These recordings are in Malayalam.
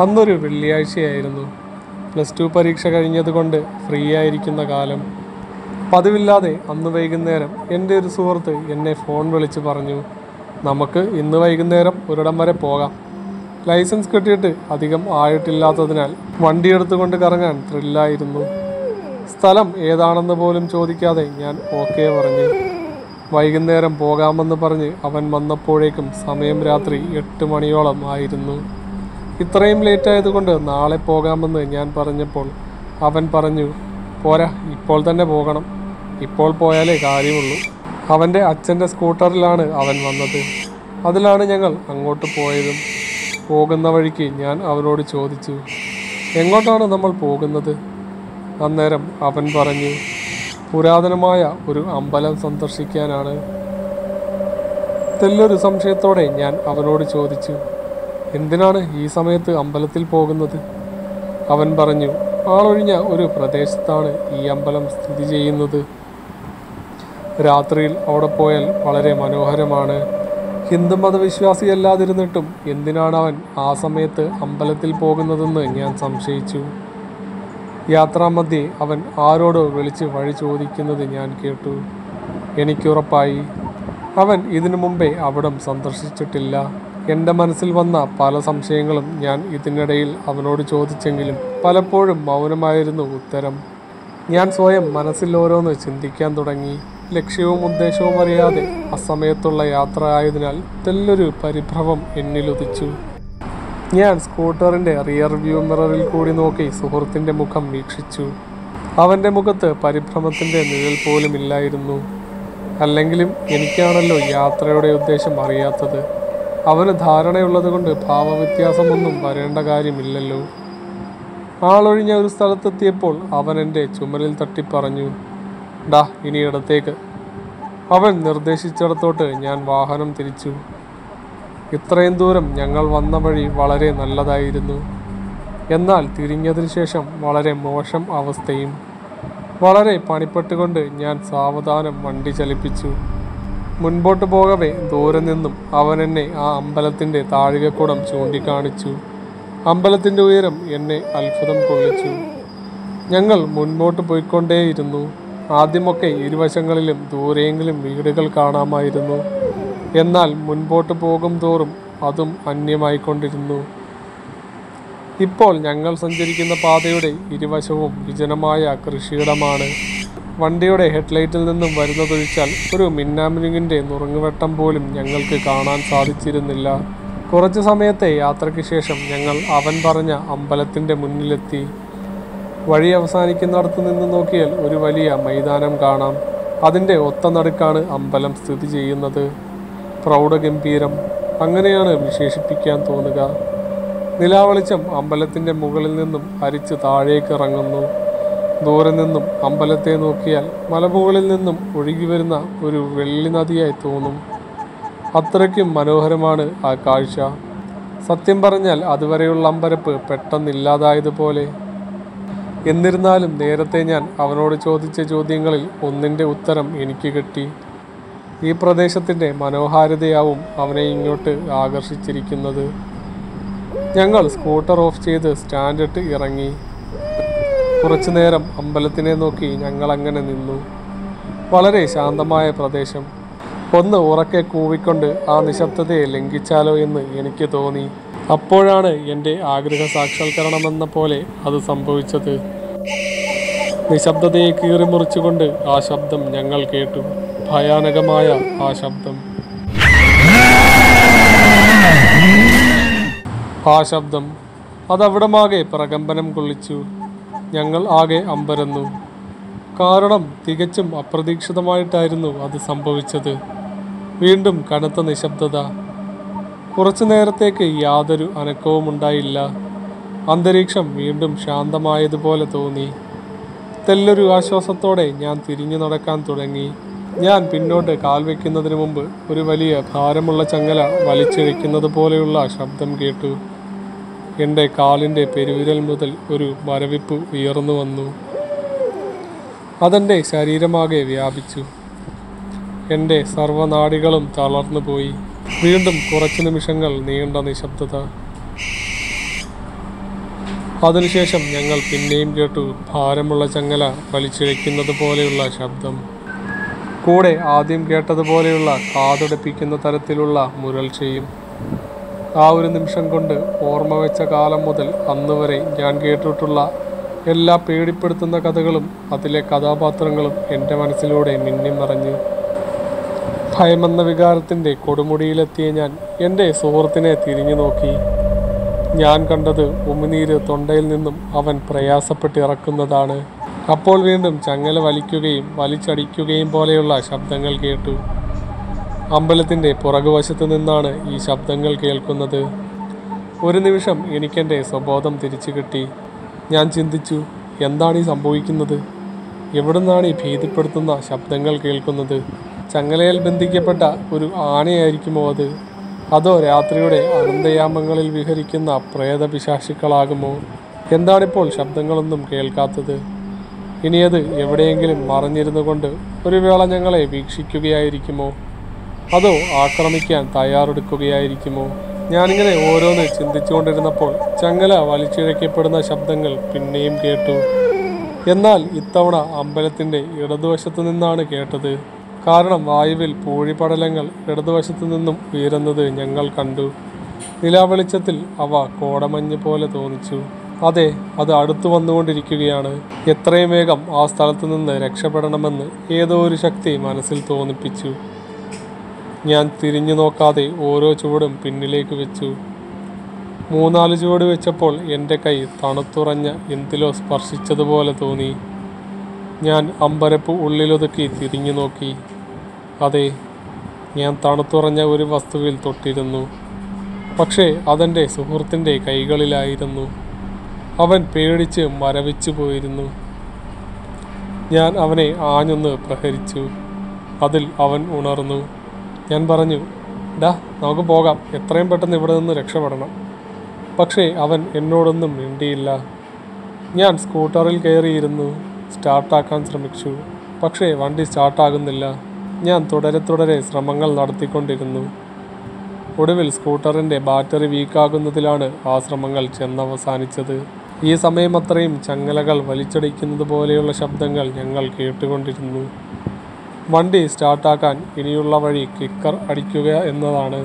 അന്നൊരു വെള്ളിയാഴ്ചയായിരുന്നു പ്ലസ് ടു പരീക്ഷ കഴിഞ്ഞതുകൊണ്ട് ഫ്രീ ആയിരിക്കുന്ന കാലം പതിവില്ലാതെ അന്ന് വൈകുന്നേരം എൻ്റെ ഒരു സുഹൃത്ത് എന്നെ ഫോൺ വിളിച്ച് പറഞ്ഞു നമുക്ക് ഇന്ന് വൈകുന്നേരം ഒരിടം വരെ പോകാം ലൈസൻസ് കിട്ടിയിട്ട് അധികം ആയിട്ടില്ലാത്തതിനാൽ വണ്ടി എടുത്തുകൊണ്ട് കറങ്ങാൻ ത്രില്ലായിരുന്നു സ്ഥലം ഏതാണെന്ന് പോലും ചോദിക്കാതെ ഞാൻ ഓക്കെ പറഞ്ഞു വൈകുന്നേരം പോകാമെന്ന് പറഞ്ഞ് അവൻ വന്നപ്പോഴേക്കും സമയം രാത്രി എട്ട് മണിയോളം ആയിരുന്നു ഇത്രയും ലേറ്റ് ആയതുകൊണ്ട് നാളെ പോകാമെന്ന് ഞാൻ പറഞ്ഞപ്പോൾ അവൻ പറഞ്ഞു പോരാ ഇപ്പോൾ തന്നെ പോകണം ഇപ്പോൾ പോയാലേ കാര്യമുള്ളൂ അവൻ്റെ അച്ഛൻ്റെ സ്കൂട്ടറിലാണ് അവൻ വന്നത് അതിലാണ് ഞങ്ങൾ അങ്ങോട്ട് പോയതും പോകുന്ന വഴിക്ക് ഞാൻ അവനോട് ചോദിച്ചു എങ്ങോട്ടാണ് നമ്മൾ പോകുന്നത് അന്നേരം അവൻ പറഞ്ഞു പുരാതനമായ ഒരു അമ്പലം സന്ദർശിക്കാനാണ് തെല്ലൊരു സംശയത്തോടെ ഞാൻ അവനോട് ചോദിച്ചു എന്തിനാണ് ഈ സമയത്ത് അമ്പലത്തിൽ പോകുന്നത് അവൻ പറഞ്ഞു ആളൊഴിഞ്ഞ ഒരു പ്രദേശത്താണ് ഈ അമ്പലം സ്ഥിതി ചെയ്യുന്നത് രാത്രിയിൽ അവിടെ പോയാൽ വളരെ മനോഹരമാണ് ഹിന്ദു മതവിശ്വാസിയല്ലാതിരുന്നിട്ടും എന്തിനാണ് അവൻ ആ സമയത്ത് അമ്പലത്തിൽ പോകുന്നതെന്ന് ഞാൻ സംശയിച്ചു യാത്രാമധ്യേ അവൻ ആരോടോ വിളിച്ച് വഴി ചോദിക്കുന്നത് ഞാൻ കേട്ടു എനിക്കുറപ്പായി അവൻ ഇതിനു മുമ്പേ അവിടം സന്ദർശിച്ചിട്ടില്ല എൻ്റെ മനസ്സിൽ വന്ന പല സംശയങ്ങളും ഞാൻ ഇതിനിടയിൽ അവനോട് ചോദിച്ചെങ്കിലും പലപ്പോഴും മൗനമായിരുന്നു ഉത്തരം ഞാൻ സ്വയം മനസ്സിൽ ഓരോന്ന് ചിന്തിക്കാൻ തുടങ്ങി ലക്ഷ്യവും ഉദ്ദേശവും അറിയാതെ അസമയത്തുള്ള യാത്ര ആയതിനാൽ തെല്ലൊരു പരിഭ്രമം എന്നിലുദിച്ചു ഞാൻ സ്കൂട്ടറിന്റെ റിയർ വ്യൂ മിററിൽ കൂടി നോക്കി സുഹൃത്തിന്റെ മുഖം വീക്ഷിച്ചു അവന്റെ മുഖത്ത് പരിഭ്രമത്തിന്റെ നിഴൽ പോലും ഇല്ലായിരുന്നു അല്ലെങ്കിലും എനിക്കാണല്ലോ യാത്രയുടെ ഉദ്ദേശം അറിയാത്തത് അവന് ധാരണയുള്ളതുകൊണ്ട് ഭാവവ്യത്യാസമൊന്നും വരേണ്ട കാര്യമില്ലല്ലോ ആളൊഴിഞ്ഞ ഒരു സ്ഥലത്തെത്തിയപ്പോൾ അവൻ എൻ്റെ ചുമലിൽ തട്ടി പറഞ്ഞു ഡാ ഇനി ഇടത്തേക്ക് അവൻ നിർദ്ദേശിച്ചിടത്തോട്ട് ഞാൻ വാഹനം തിരിച്ചു ഇത്രയും ദൂരം ഞങ്ങൾ വന്ന വഴി വളരെ നല്ലതായിരുന്നു എന്നാൽ തിരിഞ്ഞതിന് ശേഷം വളരെ മോശം അവസ്ഥയും വളരെ പണിപ്പെട്ടുകൊണ്ട് ഞാൻ സാവധാനം വണ്ടി ചലിപ്പിച്ചു മുൻപോട്ട് പോകവേ ദൂരെ നിന്നും അവൻ എന്നെ ആ അമ്പലത്തിൻ്റെ താഴികക്കുടം ചൂണ്ടിക്കാണിച്ചു അമ്പലത്തിൻ്റെ ഉയരം എന്നെ അത്ഭുതം കൊള്ളിച്ചു ഞങ്ങൾ മുൻപോട്ട് പോയിക്കൊണ്ടേയിരുന്നു ആദ്യമൊക്കെ ഇരുവശങ്ങളിലും ദൂരെയെങ്കിലും വീടുകൾ കാണാമായിരുന്നു എന്നാൽ മുൻപോട്ട് പോകും തോറും അതും അന്യമായിക്കൊണ്ടിരുന്നു ഇപ്പോൾ ഞങ്ങൾ സഞ്ചരിക്കുന്ന പാതയുടെ ഇരുവശവും വിജനമായ കൃഷിയിടമാണ് വണ്ടിയുടെ ഹെഡ്ലൈറ്റിൽ നിന്നും വരുന്നതൊഴിച്ചാൽ ഒരു മിന്നാമിനുങ്ങിൻ്റെ നുറുങ്ങുവെട്ടം പോലും ഞങ്ങൾക്ക് കാണാൻ സാധിച്ചിരുന്നില്ല കുറച്ചു സമയത്തെ യാത്രയ്ക്ക് ശേഷം ഞങ്ങൾ അവൻ പറഞ്ഞ അമ്പലത്തിൻ്റെ മുന്നിലെത്തി വഴി അവസാനിക്കുന്നിടത്ത് നിന്ന് നോക്കിയാൽ ഒരു വലിയ മൈതാനം കാണാം അതിൻ്റെ ഒത്ത നടുക്കാണ് അമ്പലം സ്ഥിതി ചെയ്യുന്നത് പ്രൗഢഗംഭീരം അങ്ങനെയാണ് വിശേഷിപ്പിക്കാൻ തോന്നുക നിലാവെളിച്ചം അമ്പലത്തിൻ്റെ മുകളിൽ നിന്നും അരിച്ച് താഴേക്ക് ഇറങ്ങുന്നു ദൂരെ നിന്നും അമ്പലത്തെ നോക്കിയാൽ മലമുകളിൽ നിന്നും ഒഴുകി വരുന്ന ഒരു വെള്ളി നദിയായി തോന്നും അത്രയ്ക്കും മനോഹരമാണ് ആ കാഴ്ച സത്യം പറഞ്ഞാൽ അതുവരെയുള്ള അമ്പരപ്പ് പെട്ടെന്നില്ലാതായതുപോലെ എന്നിരുന്നാലും നേരത്തെ ഞാൻ അവനോട് ചോദിച്ച ചോദ്യങ്ങളിൽ ഒന്നിൻ്റെ ഉത്തരം എനിക്ക് കിട്ടി ഈ പ്രദേശത്തിൻ്റെ മനോഹാരിതയാവും അവനെ ഇങ്ങോട്ട് ആകർഷിച്ചിരിക്കുന്നത് ഞങ്ങൾ സ്കൂട്ടർ ഓഫ് ചെയ്ത് സ്റ്റാൻഡ് ഇട്ട് ഇറങ്ങി കുറച്ചു നേരം അമ്പലത്തിനെ നോക്കി ഞങ്ങൾ അങ്ങനെ നിന്നു വളരെ ശാന്തമായ പ്രദേശം ഒന്ന് ഉറക്കെ കൂവിക്കൊണ്ട് ആ നിശബ്ദതയെ ലംഘിച്ചാലോ എന്ന് എനിക്ക് തോന്നി അപ്പോഴാണ് എൻ്റെ ആഗ്രഹ സാക്ഷാത്കരണമെന്ന പോലെ അത് സംഭവിച്ചത് നിശബ്ദതയെ കീറിമുറിച്ചുകൊണ്ട് ആ ശബ്ദം ഞങ്ങൾ കേട്ടു ഭയാനകമായ ആ ശബ്ദം ആ ശബ്ദം അതവിടമാകെ പ്രകമ്പനം കൊള്ളിച്ചു ഞങ്ങൾ ആകെ അമ്പരന്നു കാരണം തികച്ചും അപ്രതീക്ഷിതമായിട്ടായിരുന്നു അത് സംഭവിച്ചത് വീണ്ടും കനത്ത നിശബ്ദത കുറച്ചു നേരത്തേക്ക് യാതൊരു അനക്കവും ഉണ്ടായില്ല അന്തരീക്ഷം വീണ്ടും ശാന്തമായതുപോലെ തോന്നി തെല്ലൊരു ആശ്വാസത്തോടെ ഞാൻ തിരിഞ്ഞു നടക്കാൻ തുടങ്ങി ഞാൻ പിന്നോട്ട് കാൽ വയ്ക്കുന്നതിന് മുമ്പ് ഒരു വലിയ ഭാരമുള്ള ചങ്ങല വലിച്ചിഴയ്ക്കുന്നത് പോലെയുള്ള ശബ്ദം കേട്ടു എൻ്റെ കാലിൻ്റെ പെരുവിരൽ മുതൽ ഒരു മരവിപ്പ് ഉയർന്നു വന്നു അതെൻ്റെ ശരീരമാകെ വ്യാപിച്ചു എൻ്റെ സർവനാടികളും തളർന്നു പോയി വീണ്ടും കുറച്ച് നിമിഷങ്ങൾ നീണ്ട നിശബ്ദത അതിനുശേഷം ഞങ്ങൾ പിന്നെയും കേട്ടു ഭാരമുള്ള ചങ്ങല വലിച്ചിഴയ്ക്കുന്നത് പോലെയുള്ള ശബ്ദം കൂടെ ആദ്യം കേട്ടതുപോലെയുള്ള കാതടപ്പിക്കുന്ന തരത്തിലുള്ള മുരൾച്ചയും ആ ഒരു നിമിഷം കൊണ്ട് ഓർമ്മ വെച്ച കാലം മുതൽ അന്ന് വരെ ഞാൻ കേട്ടിട്ടുള്ള എല്ലാ പേടിപ്പെടുത്തുന്ന കഥകളും അതിലെ കഥാപാത്രങ്ങളും എൻ്റെ മനസ്സിലൂടെ മിന്നിമറഞ്ഞു ഭയമെന്ന വികാരത്തിൻ്റെ കൊടുമുടിയിലെത്തിയ ഞാൻ എൻ്റെ സുഹൃത്തിനെ തിരിഞ്ഞു നോക്കി ഞാൻ കണ്ടത് ഉമിനീര് തൊണ്ടയിൽ നിന്നും അവൻ പ്രയാസപ്പെട്ടിറക്കുന്നതാണ് അപ്പോൾ വീണ്ടും ചങ്ങല വലിക്കുകയും വലിച്ചടിക്കുകയും പോലെയുള്ള ശബ്ദങ്ങൾ കേട്ടു അമ്പലത്തിൻ്റെ പുറകുവശത്ത് നിന്നാണ് ഈ ശബ്ദങ്ങൾ കേൾക്കുന്നത് ഒരു നിമിഷം എനിക്കെൻ്റെ സ്വബോധം തിരിച്ചു കിട്ടി ഞാൻ ചിന്തിച്ചു എന്താണ് ഈ സംഭവിക്കുന്നത് എവിടുന്നാണ് ഈ ഭീതിപ്പെടുത്തുന്ന ശബ്ദങ്ങൾ കേൾക്കുന്നത് ചങ്ങലയിൽ ബന്ധിക്കപ്പെട്ട ഒരു ആനയായിരിക്കുമോ അത് അതോ രാത്രിയുടെ അനന്തയാമങ്ങളിൽ വിഹരിക്കുന്ന പ്രേതപിശാശുക്കളാകുമോ എന്താണിപ്പോൾ ശബ്ദങ്ങളൊന്നും കേൾക്കാത്തത് ഇനിയത് എവിടെയെങ്കിലും മറഞ്ഞിരുന്നു കൊണ്ട് ഒരു വേള ഞങ്ങളെ വീക്ഷിക്കുകയായിരിക്കുമോ അതോ ആക്രമിക്കാൻ തയ്യാറെടുക്കുകയായിരിക്കുമോ ഞാനിങ്ങനെ ഓരോന്ന് ചിന്തിച്ചുകൊണ്ടിരുന്നപ്പോൾ ചങ്ങല വലിച്ചിഴക്കപ്പെടുന്ന ശബ്ദങ്ങൾ പിന്നെയും കേട്ടു എന്നാൽ ഇത്തവണ അമ്പലത്തിൻ്റെ ഇടതുവശത്തു നിന്നാണ് കേട്ടത് കാരണം വായുവിൽ പൂഴിപടലങ്ങൾ ഇടതുവശത്തു നിന്നും ഉയരുന്നത് ഞങ്ങൾ കണ്ടു നിലാവെളിച്ചത്തിൽ അവ കോടമഞ്ഞ് പോലെ തോന്നിച്ചു അതെ അത് അടുത്തു വന്നുകൊണ്ടിരിക്കുകയാണ് എത്രയും വേഗം ആ സ്ഥലത്തു നിന്ന് രക്ഷപ്പെടണമെന്ന് ഏതോ ഒരു ശക്തി മനസ്സിൽ തോന്നിപ്പിച്ചു ഞാൻ തിരിഞ്ഞു നോക്കാതെ ഓരോ ചുവടും പിന്നിലേക്ക് വെച്ചു മൂന്നാല് ചുവട് വെച്ചപ്പോൾ എൻ്റെ കൈ തണുത്തുറഞ്ഞ എന്തിലോ സ്പർശിച്ചതുപോലെ തോന്നി ഞാൻ അമ്പരപ്പ് ഉള്ളിലൊതുക്കി തിരിഞ്ഞു നോക്കി അതെ ഞാൻ തണുത്തുറഞ്ഞ ഒരു വസ്തുവിൽ തൊട്ടിരുന്നു പക്ഷേ അതെൻ്റെ സുഹൃത്തിൻ്റെ കൈകളിലായിരുന്നു അവൻ പേടിച്ച് മരവിച്ചു പോയിരുന്നു ഞാൻ അവനെ ആഞ്ഞൊന്ന് പ്രഹരിച്ചു അതിൽ അവൻ ഉണർന്നു ഞാൻ പറഞ്ഞു ഡാ നമുക്ക് പോകാം എത്രയും പെട്ടെന്ന് ഇവിടെ നിന്ന് രക്ഷപ്പെടണം പക്ഷേ അവൻ എന്നോടൊന്നും മിണ്ടിയില്ല ഞാൻ സ്കൂട്ടറിൽ കയറിയിരുന്നു സ്റ്റാർട്ടാക്കാൻ ശ്രമിച്ചു പക്ഷേ വണ്ടി സ്റ്റാർട്ടാകുന്നില്ല ഞാൻ തുടരെ തുടരെ ശ്രമങ്ങൾ നടത്തിക്കൊണ്ടിരുന്നു ഒടുവിൽ സ്കൂട്ടറിൻ്റെ ബാറ്ററി വീക്കാകുന്നതിലാണ് ആ ശ്രമങ്ങൾ ചെന്നവസാനിച്ചത് ഈ സമയം അത്രയും ചങ്ങലകൾ വലിച്ചടിക്കുന്നത് പോലെയുള്ള ശബ്ദങ്ങൾ ഞങ്ങൾ കേട്ടുകൊണ്ടിരുന്നു വണ്ടി സ്റ്റാർട്ടാക്കാൻ ഇനിയുള്ള വഴി കിക്കർ അടിക്കുക എന്നതാണ്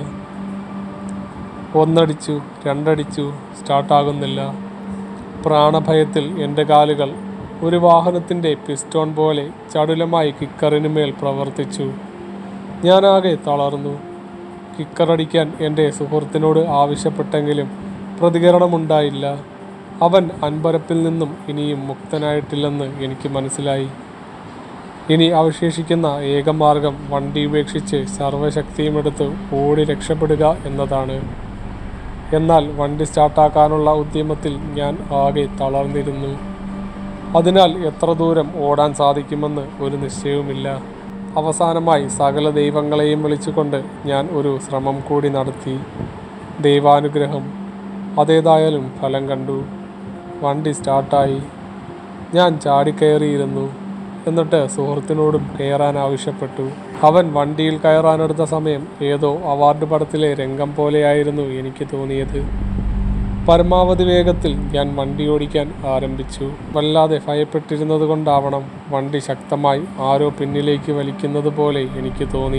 ഒന്നടിച്ചു രണ്ടടിച്ചു സ്റ്റാർട്ടാകുന്നില്ല പ്രാണഭയത്തിൽ എൻ്റെ കാലുകൾ ഒരു വാഹനത്തിൻ്റെ പിസ്റ്റോൺ പോലെ ചടുലമായി കിക്കറിന് മേൽ പ്രവർത്തിച്ചു ഞാനാകെ തളർന്നു കിക്കറടിക്കാൻ എൻ്റെ സുഹൃത്തിനോട് ആവശ്യപ്പെട്ടെങ്കിലും പ്രതികരണമുണ്ടായില്ല അവൻ അൻപരപ്പിൽ നിന്നും ഇനിയും മുക്തനായിട്ടില്ലെന്ന് എനിക്ക് മനസ്സിലായി ഇനി അവശേഷിക്കുന്ന ഏക മാർഗം വണ്ടി ഉപേക്ഷിച്ച് സർവ്വശക്തിയുമെടുത്ത് ഓടി രക്ഷപ്പെടുക എന്നതാണ് എന്നാൽ വണ്ടി സ്റ്റാർട്ടാക്കാനുള്ള ഉദ്യമത്തിൽ ഞാൻ ആകെ തളർന്നിരുന്നു അതിനാൽ എത്ര ദൂരം ഓടാൻ സാധിക്കുമെന്ന് ഒരു നിശ്ചയവുമില്ല അവസാനമായി സകല ദൈവങ്ങളെയും വിളിച്ചുകൊണ്ട് ഞാൻ ഒരു ശ്രമം കൂടി നടത്തി ദൈവാനുഗ്രഹം അതേതായാലും ഫലം കണ്ടു വണ്ടി സ്റ്റാർട്ടായി ഞാൻ ചാടിക്കയറിയിരുന്നു എന്നിട്ട് സുഹൃത്തിനോടും കയറാൻ ആവശ്യപ്പെട്ടു അവൻ വണ്ടിയിൽ കയറാനെടുത്ത സമയം ഏതോ അവാർഡ് പടത്തിലെ രംഗം പോലെയായിരുന്നു എനിക്ക് തോന്നിയത് പരമാവധി വേഗത്തിൽ ഞാൻ വണ്ടി ഓടിക്കാൻ ആരംഭിച്ചു വല്ലാതെ ഭയപ്പെട്ടിരുന്നത് കൊണ്ടാവണം വണ്ടി ശക്തമായി ആരോ പിന്നിലേക്ക് വലിക്കുന്നത് പോലെ എനിക്ക് തോന്നി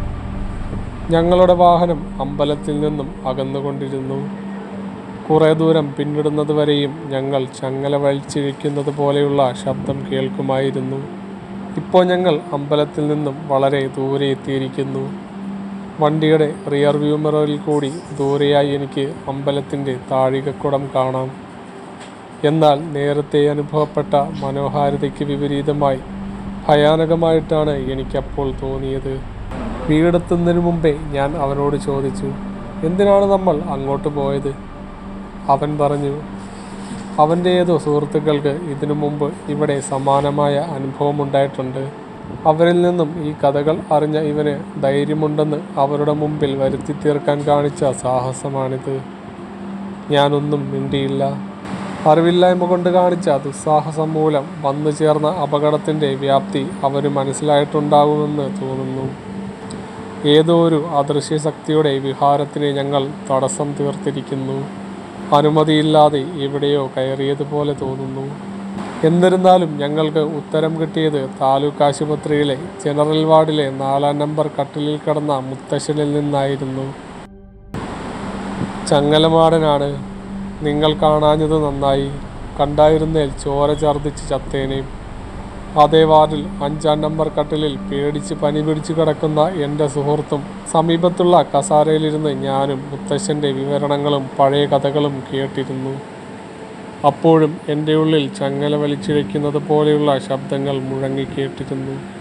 ഞങ്ങളുടെ വാഹനം അമ്പലത്തിൽ നിന്നും അകന്നുകൊണ്ടിരുന്നു കുറേ ദൂരം പിന്നിടുന്നത് വരെയും ഞങ്ങൾ ചങ്ങല വലിച്ചിഴിക്കുന്നത് പോലെയുള്ള ശബ്ദം കേൾക്കുമായിരുന്നു ഇപ്പോൾ ഞങ്ങൾ അമ്പലത്തിൽ നിന്നും വളരെ ദൂരെ എത്തിയിരിക്കുന്നു വണ്ടിയുടെ റിയർ വ്യൂ മിററിൽ കൂടി ദൂരെയായി എനിക്ക് അമ്പലത്തിൻ്റെ താഴികക്കുടം കാണാം എന്നാൽ നേരത്തെ അനുഭവപ്പെട്ട മനോഹാരിതയ്ക്ക് വിപരീതമായി ഭയാനകമായിട്ടാണ് എനിക്കപ്പോൾ തോന്നിയത് വീടെത്തുന്നതിന് മുമ്പേ ഞാൻ അവനോട് ചോദിച്ചു എന്തിനാണ് നമ്മൾ അങ്ങോട്ട് പോയത് അവൻ പറഞ്ഞു അവൻ്റെ ഏതോ സുഹൃത്തുക്കൾക്ക് ഇതിനു മുമ്പ് ഇവിടെ സമാനമായ അനുഭവമുണ്ടായിട്ടുണ്ട് അവരിൽ നിന്നും ഈ കഥകൾ അറിഞ്ഞ ഇവന് ധൈര്യമുണ്ടെന്ന് അവരുടെ മുമ്പിൽ വരുത്തി തീർക്കാൻ കാണിച്ച സാഹസമാണിത് ഞാനൊന്നും മിണ്ടിയില്ല അറിവില്ലായ്മ കൊണ്ട് കാണിച്ച ദുസ്സാഹസം മൂലം വന്നു ചേർന്ന അപകടത്തിൻ്റെ വ്യാപ്തി അവന് മനസ്സിലായിട്ടുണ്ടാകുമെന്ന് തോന്നുന്നു ഏതോ ഒരു അദൃശ്യ ശക്തിയുടെ വിഹാരത്തിന് ഞങ്ങൾ തടസ്സം തീർത്തിരിക്കുന്നു അനുമതിയില്ലാതെ എവിടെയോ കയറിയതുപോലെ തോന്നുന്നു എന്നിരുന്നാലും ഞങ്ങൾക്ക് ഉത്തരം കിട്ടിയത് താലൂക്ക് ആശുപത്രിയിലെ ജനറൽ വാർഡിലെ നാലാം നമ്പർ കട്ടിലിൽ കിടന്ന മുത്തശ്ശനിൽ നിന്നായിരുന്നു ചങ്ങലമാടനാണ് നിങ്ങൾ കാണാഞ്ഞത് നന്നായി കണ്ടായിരുന്നേൽ ചോര ഛർദ്ദിച്ച് ചത്തേനെ അതേ വാർഡിൽ അഞ്ചാം നമ്പർ കട്ടിലിൽ പേടിച്ച് പനി പിടിച്ചു കിടക്കുന്ന എൻ്റെ സുഹൃത്തും സമീപത്തുള്ള കസാരയിലിരുന്ന് ഞാനും മുത്തശ്ശൻ്റെ വിവരണങ്ങളും പഴയ കഥകളും കേട്ടിരുന്നു അപ്പോഴും എൻ്റെ ഉള്ളിൽ ചങ്ങല വലിച്ചിഴയ്ക്കുന്നത് പോലെയുള്ള ശബ്ദങ്ങൾ മുഴങ്ങി കേട്ടിരുന്നു